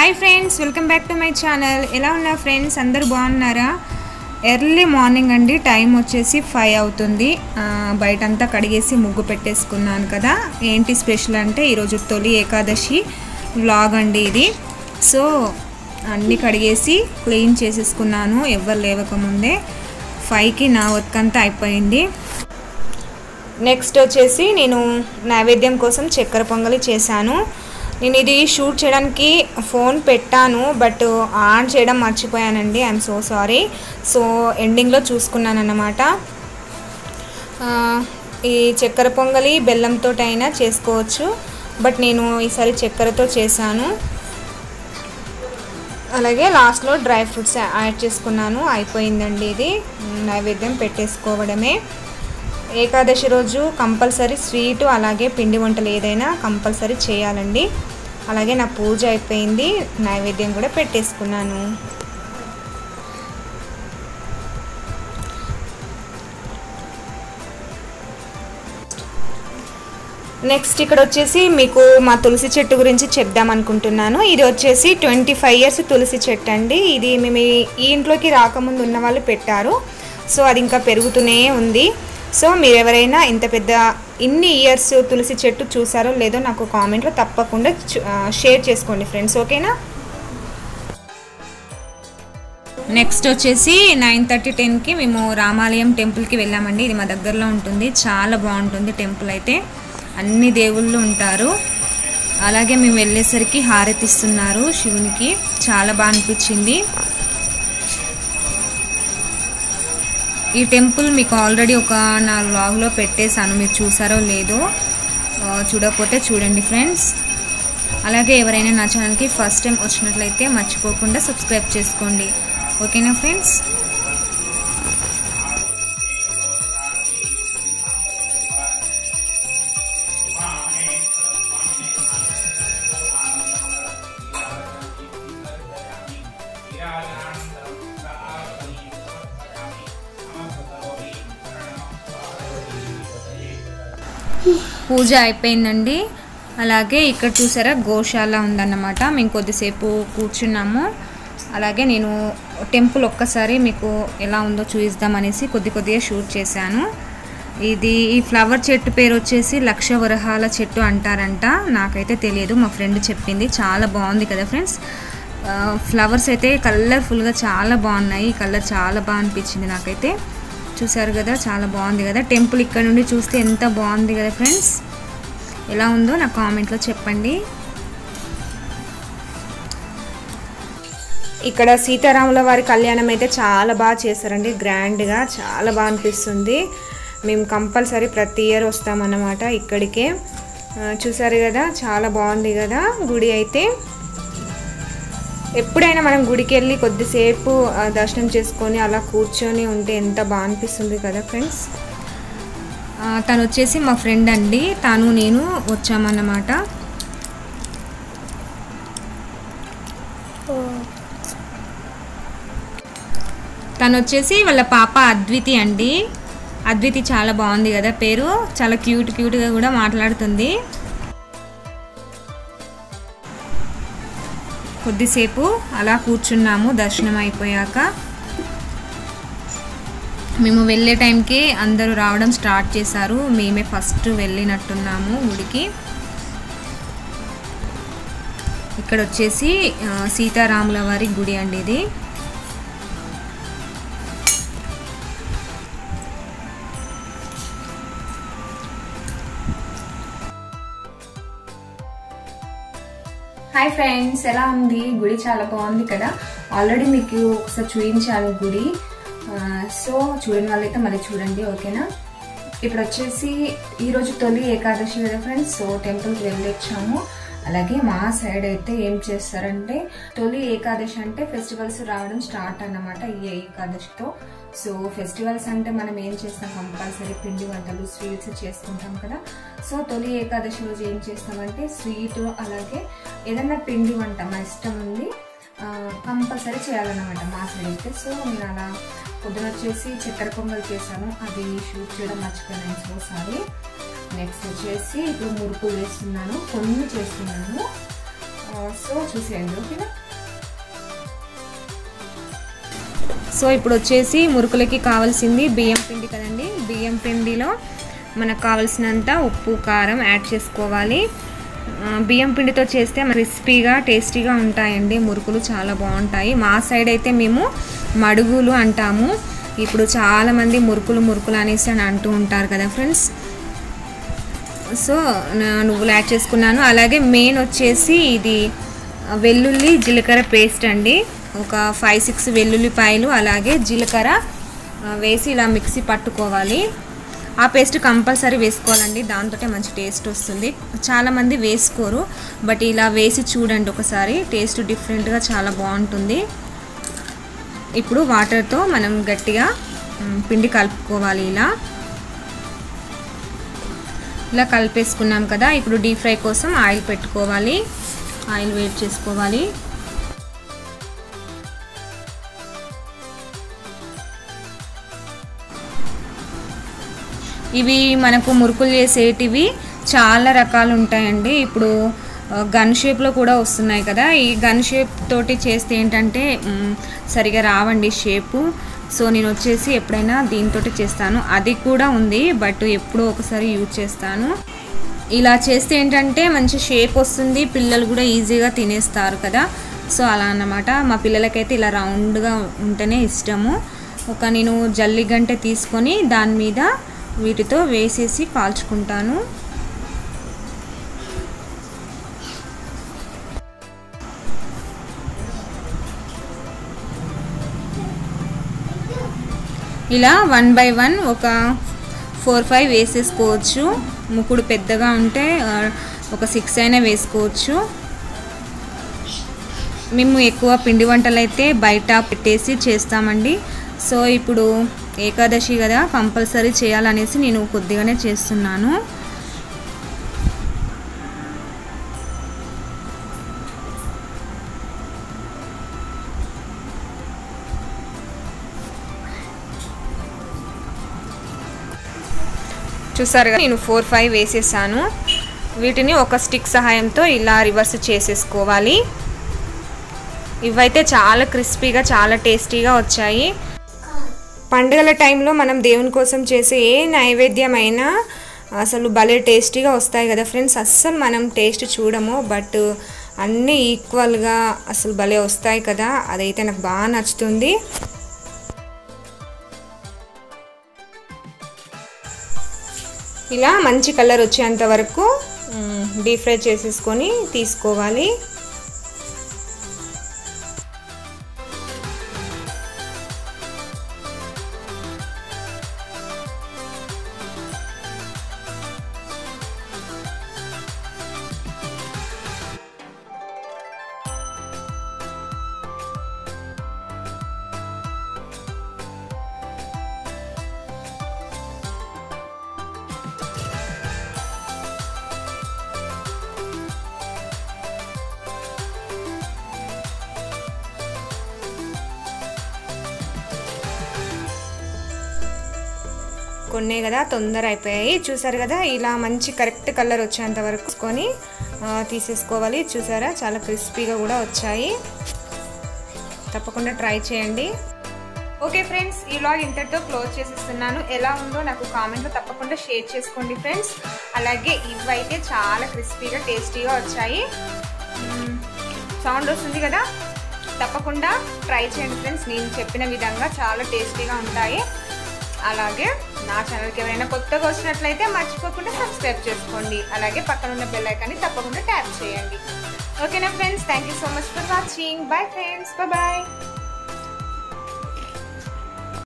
hi friends welcome back to my channel ఎలా ఉన్నారు friends అందరూ బాగున్నారా ఎర్లీ మార్నింగ్ అండి టైం వచ్చేసి ఫైవ్ అవుతుంది ఆ, బయటంతా కడిగేసి ముగ్గు పెట్టేసుకున్నాను కదా ఏంటి స్పెషల్ అంటే ఈరోజు తొలి ఏకాదశి వ్లాగ్ అండి ఇది సో అన్నీ కడిగేసి క్లీన్ చేసేసుకున్నాను ఎవరు లేవకముందే ఫైవ్కి నా వర్క్ అంతా అయిపోయింది నెక్స్ట్ వచ్చేసి నేను నైవేద్యం కోసం చక్కెర పొంగలి చేశాను నేను ఇది షూట్ చేయడానికి ఫోన్ పెట్టాను బట్ ఆన్ చేయడం మర్చిపోయానండి ఐఎమ్ సో సారీ సో ఎండింగ్లో చూసుకున్నాను అన్నమాట ఆ, ఈ చక్కెర పొంగలి బెల్లంతో అయినా చేసుకోవచ్చు బట్ నేను ఈసారి చక్కెరతో చేశాను అలాగే లాస్ట్లో డ్రై ఫ్రూట్స్ యాడ్ చేసుకున్నాను అయిపోయిందండి ఇది నైవేద్యం పెట్టేసుకోవడమే ఏకాదశి రోజు కంపల్సరీ స్వీటు అలాగే పిండి వంటలు ఏదైనా కంపల్సరీ చేయాలండి అలాగే నా పూజ అయిపోయింది నైవేద్యం కూడా పెట్టేసుకున్నాను నెక్స్ట్ ఇక్కడ వచ్చేసి మీకు మా తులసి చెట్టు గురించి చెప్దాం అనుకుంటున్నాను ఇది వచ్చేసి ట్వంటీ ఫైవ్ ఇయర్స్ తులసి చెట్టు అండి ఇది మేము ఈ- ఈ ఇంట్లోకి రాకముందు ఉన్న వాళ్ళు పెట్టారు సో అది ఇంకా పెరుగుతూనే ఉంది సో మీరు ఎవరైనా ఇంత పెద్ద ఇన్ని ఇయర్స్ తులసి చెట్టు చూసారో లేదో నాకు కామెంట్లో తప్పకుండా చు- ఆ, షేర్ చేసుకోండి ఫ్రెండ్స్ ఓకేనా నెక్స్ట్ వచ్చేసి నైన్ థర్టీ టెన్కి మేము రామాలయం టెంపుల్కి వెళ్ళామండి ఇది మా దగ్గరలో ఉంటుంది చాలా బాగుంటుంది టెంపుల్ అయితే అన్ని దేవుళ్ళు ఉంటారు అలాగే మేము వెళ్ళేసరికి హారతి ఇస్తున్నారు శివునికి చాలా బాగా అనిపించింది ఈ టెంపుల్ మీకు ఆల్రెడీ ఒక నా వ్లాగ్లో పెట్టేశాను మీరు చూసారో లేదో ఆ, చూడకపోతే చూడండి ఫ్రెండ్స్ అలాగే ఎవరైనా నా ఛానల్కి ఫస్ట్ టైం వచ్చినట్లయితే మర్చిపోకుండా సబ్స్క్రైబ్ చేసుకోండి ఓకేనా ఫ్రెండ్స్ పూజ అయిపోయిందండి అలాగే ఇక్కడ చూసారా గోశాల ఉందన్నమాట మేము కొద్దిసేపు కూర్చున్నాము అలాగే నేను టెంపుల్ ఒక్కసారి మీకు ఎలా ఉందో చూపిద్దాం అనేసి కొద్ది కొద్దిగా షూట్ చేశాను ఇది ఈ ఫ్లవర్ చెట్టు పేరు వచ్చేసి లక్ష వరహాల చెట్టు అంటారంట నాకైతే తెలియదు మా ఫ్రెండ్ చెప్పింది చాలా బాగుంది కదా ఫ్రెండ్స్ ఫ్లవర్స్ అయితే కలర్ఫుల్గా చాలా బాగున్నాయి ఈ కలర్ చాలా బాగా అనిపించింది నాకైతే చూసారు కదా చాలా బాగుంది కదా టెంపుల్ ఇక్కడ నుండి చూస్తే ఎంత బాగుంది కదా ఫ్రెండ్స్ ఎలా ఉందో నా కామెంట్లో చెప్పండి ఇక్కడ సీతారాముల వారి కళ్యాణం అయితే చాలా బాగా చేశారండి గ్రాండ్గా చాలా బాగా అనిపిస్తుంది మేము కంపల్సరీ ప్రతి ఇయర్ వస్తామన్నమాట ఇక్కడికే ఆ, చూసారు కదా చాలా బాగుంది కదా గుడి అయితే ఎప్పుడైనా మనం గుడికి వెళ్ళి కొద్దిసేపు ఆ, దర్శనం చేసుకొని అలా కూర్చొని ఉంటే ఎంత బాగా అనిపిస్తుంది కదా ఫ్రెండ్స్ ఆ, తను వచ్చేసి మా ఫ్రెండ్ అండి తను నేను వచ్చామన్నమాట తను వచ్చేసి వాళ్ళ పాప అద్వితి అండి అద్వితి చాలా బాగుంది కదా పేరు చాలా క్యూట్ క్యూట్గా కూడా మాట్లాడుతుంది కొద్దిసేపు అలా కూర్చున్నాము దర్శనం అయిపోయాక మేము వెళ్ళే టైంకి అందరూ రావడం స్టార్ట్ చేశారు మేమే ఫస్ట్ వెళ్ళినట్టున్నాము గుడికి ఇక్కడ వచ్చేసి ఆ, సీతారాముల వారి గుడి అండి ఇది హాయ్ ఫ్రెండ్స్ ఎలా ఉంది గుడి చాలా బాగుంది కదా ఆల్రెడీ మీకు ఒకసారి చూపించాను గుడి ఆ, సో చూడని వాళ్ళైతే మళ్ళీ చూడండి ఓకేనా ఇప్పుడు వచ్చేసి ఈరోజు తొలి ఏకాదశి కదా ఫ్రెండ్స్ సో టెంపుల్కి వెళ్ళొచ్చాము అలాగే మా సైడ్ అయితే ఏం చేస్తారంటే తొలి ఏకాదశి అంటే ఫెస్టివల్స్ రావడం స్టార్ట్ అన్నమాట ఈ ఏకాదశితో సో ఫెస్టివల్స్ అంటే మనం ఏం చేస్తాం కంపల్సరీ పిండి వంటలు స్వీట్స్ చేసుకుంటాం కదా సో తొలి ఏకాదశి రోజు ఏం చేస్తామంటే స్వీట్ అలాగే ఏదన్నా పిండి వంట మా ఇష్టం ఉంది కంపల్సరీ చేయాలన్నమాట మా సైడ్ అయితే సో నేను అలా పొద్దున వచ్చేసి చక్కెర పొంగల్ చేశాను అది షూట్ చేయడం మర్చిపోయాను సో సారీ నెక్స్ట్ వచ్చేసి ఇప్పుడు మురుకులు వేస్తున్నాను కొన్ని చేస్తున్నాను ఆ, సో చూసేయండి ఓకేనా సో ఇప్పుడు వచ్చేసి మురుకులకి కావాల్సింది బియ్యం పిండి కదండి బియ్యం పిండిలో మనకు కావాల్సినంత ఉప్పు కారం యాడ్ చేసుకోవాలి ఆ, బియ్యం పిండితో చేస్తే క్రిస్పీగా టేస్టీగా ఉంటాయండి మురుకులు చాలా బాగుంటాయి మా సైడ్ అయితే మేము మడుగులు అంటాము ఇప్పుడు చాలామంది మురుకులు మురుకులు అనేసి అని అంటూ ఉంటారు కదా ఫ్రెండ్స్ సో నా- నువ్వులు యాడ్ చేసుకున్నాను అలాగే మెయిన్ వచ్చేసి ఇది వెల్లుల్లి జీలకర్ర పేస్ట్ అండి ఒక ఫైవ్ సిక్స్ వెల్లుల్లిపాయలు అలాగే జీలకర్ర ఆ, వేసి ఇలా మిక్సీ పట్టుకోవాలి ఆ పేస్ట్ కంపల్సరీ వేసుకోవాలండి దాంతో మంచి టేస్ట్ వస్తుంది చాలామంది వేసుకోరు బట్ ఇలా వేసి చూడండి ఒకసారి టేస్ట్ డిఫరెంట్గా చాలా బాగుంటుంది ఇప్పుడు వాటర్తో మనం గట్టిగా మ్, పిండి కలుపుకోవాలి ఇలా ఇలా కలిపేసుకున్నాం కదా ఇప్పుడు డీప్ ఫ్రై కోసం ఆయిల్ పెట్టుకోవాలి ఆయిల్ వేట్ చేసుకోవాలి ఇవి మనకు మురుకులు చేసేటివి చాలా రకాలు ఉంటాయండి ఇప్పుడు ఆ, గన్ షేప్లో కూడా వస్తున్నాయి కదా ఈ గన్ షేప్ తోటి చేస్తే ఏంటంటే మ్, సరిగా రావండి షేపు సో నేను వచ్చేసి ఎప్పుడైనా దీంతో చేస్తాను అది కూడా ఉంది బట్ ఎప్పుడో ఒకసారి యూజ్ చేస్తాను ఇలా చేస్తే ఏంటంటే మంచి షేప్ వస్తుంది పిల్లలు కూడా ఈజీగా తినేస్తారు కదా సో అలా అన్నమాట మా పిల్లలకైతే ఇలా రౌండ్గా ఉంటేనే ఇష్టము ఒక నేను జల్లి గంటె తీసుకొని దాని మీద వీటితో వేసేసి కాల్చుకుంటాను ఇలా వన్ బై వన్ ఒక ఫోర్ ఫైవ్ వేసేసుకోవచ్చు ముక్కుడు పెద్దగా ఉంటే ఆ, ఒక సిక్స్ అయినా వేసుకోవచ్చు మేము ఎక్కువ పిండి వంటలు అయితే బయట పెట్టేసి చేస్తామండి సో ఇప్పుడు ఏకాదశి కదా కంపల్సరీ చేయాలనేసి నేను కొద్దిగానే చేస్తున్నాను చూసారు కదా నేను ఫోర్ ఫైవ్ వేసేసాను వీటిని ఒక స్టిక్ సహాయంతో ఇలా రివర్స్ చేసేసుకోవాలి ఇవైతే చాలా క్రిస్పీగా చాలా టేస్టీగా వచ్చాయి పండుగల టైంలో మనం దేవుని కోసం చేసే ఏ నైవేద్యం అయినా అసలు భలే టేస్టీగా వస్తాయి కదా ఫ్రెండ్స్ అస్సలు మనం టేస్ట్ చూడము బట్ అన్నీ ఈక్వల్గా అసలు భలే వస్తాయి కదా అదైతే నాకు బాగా నచ్చుతుంది ఇలా మంచి కలర్ వచ్చేంత వరకు డీప్ ఫ్రై చేసేసుకొని తీసుకోవాలి కొన్నే కదా తొందర అయిపోయాయి చూసారు కదా ఇలా మంచి కరెక్ట్ కలర్ వచ్చేంత వరకు కొని ఆ, తీసేసుకోవాలి చూసారా చాలా క్రిస్పీగా కూడా వచ్చాయి తప్పకుండా ట్రై చేయండి ఓకే ఫ్రెండ్స్ ఈ లాగ్ ఇంతటితో క్లోజ్ చేసేస్తున్నాను ఎలా ఉందో నాకు కామెంట్లో తప్పకుండా షేర్ చేసుకోండి ఫ్రెండ్స్ అలాగే ఇవైతే చాలా క్రిస్పీగా టేస్టీగా వచ్చాయి సౌండ్ వస్తుంది కదా తప్పకుండా ట్రై చేయండి ఫ్రెండ్స్ నేను చెప్పిన విధంగా చాలా టేస్టీగా ఉంటాయి అలాగే నా ఛానల్కి ఎవరైనా కొత్తగా వచ్చినట్లయితే మర్చిపోకుండా సబ్స్క్రైబ్ చేసుకోండి అలాగే పక్కన ఉన్న బెల్ ఐకాన్ని తప్పకుండా ట్యాప్ చేయండి ఓకేనా friends thank you so much for watching bye friends bye